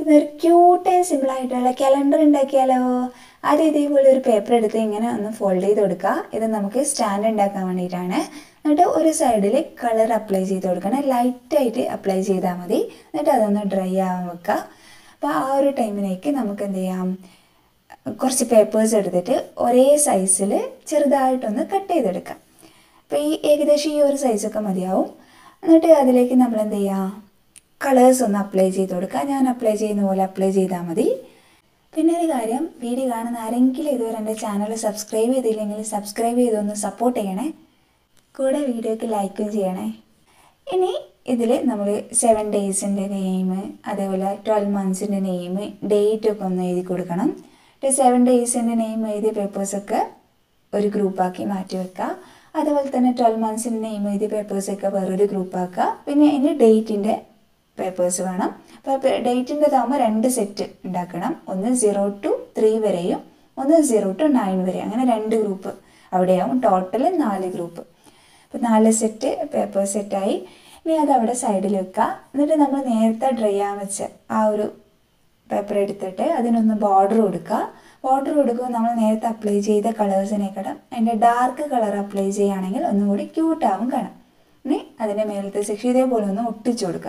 അപ്പം ഒരു cute and simple ആയിട്ടുള്ള കലണ്ടർ ഉണ്ടാക്കിയാലോ ആദ്യം ഇതേപോലെ ഒരു പേപ്പർ എടുത്ത് ഇങ്ങനെ ഒന്ന് ഫോൾഡ് ചെയ്ത് കൊടുക്കുക ഇത് നമുക്ക് സ്റ്റാൻഡ് ഉണ്ടാക്കാൻ വേണ്ടിയിട്ടാണ് എന്നിട്ട് ഒരു സൈഡിൽ കളർ അപ്ലൈ ചെയ്ത് കൊടുക്കണം ലൈറ്റായിട്ട് അപ്ലൈ ചെയ്താൽ മതി എന്നിട്ട് അതൊന്ന് ഡ്രൈ ആവാൻ വെക്കുക അപ്പോൾ ആ ഒരു ടൈമിലേക്ക് നമുക്ക് എന്ത് ചെയ്യാം കുറച്ച് പേപ്പേഴ്സ് എടുത്തിട്ട് ഒരേ സൈസിൽ ചെറുതായിട്ടൊന്ന് കട്ട് ചെയ്തെടുക്കാം അപ്പോൾ ഈ ഏകദേശം ഈ ഒരു സൈസൊക്കെ മതിയാവും എന്നിട്ട് അതിലേക്ക് നമ്മൾ എന്ത് ചെയ്യുക കളേഴ്സ് ഒന്ന് അപ്ലൈ ചെയ്ത് കൊടുക്കുക ഞാൻ അപ്ലൈ ചെയ്യുന്ന പോലെ അപ്ലൈ ചെയ്താൽ മതി പിന്നെ ഒരു കാര്യം വീഡിയോ കാണുന്ന ആരെങ്കിലും ഇതുവരെ എൻ്റെ ചാനൽ സബ്സ്ക്രൈബ് ചെയ്തില്ലെങ്കിൽ സബ്സ്ക്രൈബ് ചെയ്തൊന്ന് സപ്പോർട്ട് ചെയ്യണേ കൂടെ വീഡിയോക്ക് ലൈക്കും ചെയ്യണേ ഇനി ഇതിൽ നമ്മൾ സെവൻ ഡേയ്സിൻ്റെ നെയിം അതേപോലെ ട്വൽവ് മന്ത്സിൻ്റെ നെയിം ഡേറ്റ് ഒക്കെ ഒന്ന് എഴുതി കൊടുക്കണം സെവൻ ഡേയ്സിൻ്റെ നെയിം എഴുതിയ പേപ്പേഴ്സൊക്കെ ഒരു ഗ്രൂപ്പാക്കി മാറ്റി വെക്കുക അതുപോലെ തന്നെ ട്വൽവ് മന്ത്സിൻ്റെ നെയിം എഴുതിയ പേപ്പേഴ്സൊക്കെ വേറൊരു ഗ്രൂപ്പാക്കുക പിന്നെ ഇനി ഡേറ്റിൻ്റെ പേപ്പേഴ്സ് വേണം അപ്പോൾ ഡേറ്റിൻ്റെതാകുമ്പോൾ രണ്ട് സെറ്റ് ഉണ്ടാക്കണം ഒന്ന് സീറോ ടു ത്രീ വരെയും ഒന്ന് സീറോ ടു നയൻ വരെ അങ്ങനെ രണ്ട് ഗ്രൂപ്പ് അവിടെയാവും ടോട്ടൽ നാല് ഗ്രൂപ്പ് അപ്പോൾ നാല് സെറ്റ് പേപ്പർ സെറ്റായി ഇനി അത് അവിടെ സൈഡിൽ വെക്കുക എന്നിട്ട് നമ്മൾ നേരത്തെ ഡ്രൈ ആകാൻ വെച്ച ആ ഒരു പേപ്പർ എടുത്തിട്ട് അതിനൊന്ന് ബോർഡർ കൊടുക്കുക ബോർഡർ കൊടുക്കുമ്പോൾ നമ്മൾ നേരത്തെ അപ്ലൈ ചെയ്ത കളേഴ്സിനേക്കാളും അതിൻ്റെ ഡാർക്ക് കളർ അപ്ലൈ ചെയ്യുകയാണെങ്കിൽ ഒന്നും കൂടി ക്യൂട്ടാവും കാണാം ഇനി അതിൻ്റെ മേലത്തെ സെക്ഷൻ ഇതേപോലെ ഒന്ന് ഒട്ടിച്ചു കൊടുക്കുക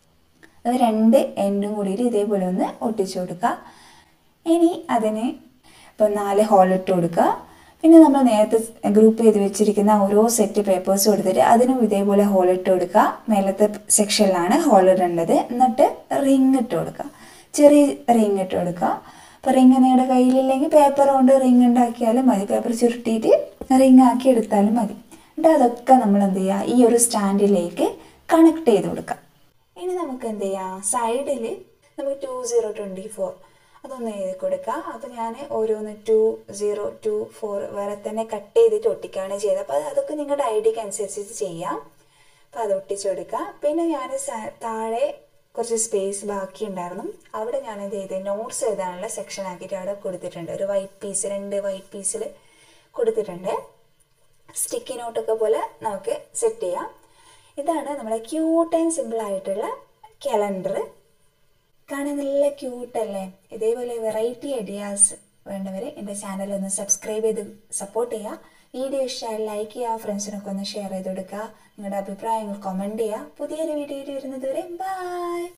അത് രണ്ട് എൻഡും കൂടിയിട്ട് ഇതേപോലെ ഒന്ന് ഒട്ടിച്ചു കൊടുക്കുക ഇനി അതിന് ഇപ്പോൾ നാല് ഹോൾ ഇട്ട് കൊടുക്കുക പിന്നെ നമ്മൾ നേരത്തെ ഗ്രൂപ്പ് ചെയ്ത് വെച്ചിരിക്കുന്ന ഓരോ സെറ്റ് പേപ്പേഴ്സ് കൊടുത്തിട്ട് അതിനും ഇതേപോലെ ഹോൾ ഇട്ട് കൊടുക്കുക മേലത്തെ സെക്ഷനിലാണ് ഹോൾ ഇടേണ്ടത് എന്നിട്ട് റിങ് ഇട്ട് കൊടുക്കുക ചെറിയ റിങ് ഇട്ട് കൊടുക്കുക അപ്പോൾ റിങ് നിങ്ങളുടെ കയ്യിലില്ലെങ്കിൽ പേപ്പർ കൊണ്ട് റിങ് ഉണ്ടാക്കിയാലും മതി പേപ്പർ ചുരുട്ടിയിട്ട് റിങ് ആക്കി എടുത്താലും മതി എന്നിട്ട് അതൊക്കെ നമ്മൾ എന്ത് ചെയ്യുക ഈ ഒരു സ്റ്റാൻഡിലേക്ക് കണക്ട് ചെയ്ത് കൊടുക്കുക ഇനി നമുക്ക് എന്ത് ചെയ്യാം സൈഡിൽ നമുക്ക് ടു സീറോ ട്വൻറ്റി ഫോർ അതൊന്ന് എഴുതി കൊടുക്കാം അപ്പോൾ ഞാൻ ഓരോന്ന് ടു സീറോ ടു ഫോർ വേറെ തന്നെ കട്ട് ചെയ്തിട്ട് ഒട്ടിക്കുകയാണ് ചെയ്തത് അപ്പോൾ അതൊക്കെ നിങ്ങളുടെ ഐഡിയക്ക് അനുസരിച്ചിട്ട് ചെയ്യാം അപ്പോൾ അത് ഒട്ടിച്ചു കൊടുക്കുക പിന്നെ ഞാൻ താഴെ കുറച്ച് സ്പേസ് ബാക്കി ഉണ്ടായിരുന്നു അവിടെ ഞാൻ എന്ത് ചെയ്ത് നോട്ട്സ് എഴുതാനുള്ള സെക്ഷൻ ആക്കിയിട്ട് അവിടെ കൊടുത്തിട്ടുണ്ട് ഒരു വൈറ്റ് പീസ് രണ്ട് വൈറ്റ് പീസിൽ കൊടുത്തിട്ടുണ്ട് സ്റ്റിക്കി നോട്ടൊക്കെ പോലെ നമുക്ക് സെറ്റ് ചെയ്യാം ഇതാണ് നമ്മുടെ ക്യൂട്ട് ആൻഡ് സിമ്പിൾ ആയിട്ടുള്ള കലണ്ടർ കാണാൻ നല്ല ക്യൂട്ടല്ലേ ഇതേപോലെ വെറൈറ്റി ഐഡിയാസ് വേണ്ടവർ എൻ്റെ ചാനൽ ഒന്ന് സബ്സ്ക്രൈബ് ചെയ്ത് സപ്പോർട്ട് ചെയ്യുക വീഡിയോ ഇഷ്ടമായി ലൈക്ക് ചെയ്യുക ഫ്രണ്ട്സിനൊക്കെ ഒന്ന് ഷെയർ ചെയ്ത് കൊടുക്കുക നിങ്ങളുടെ അഭിപ്രായങ്ങൾ കമൻറ്റ് ചെയ്യുക പുതിയൊരു വീഡിയോയിൽ വരുന്നത് വരെ ബൈ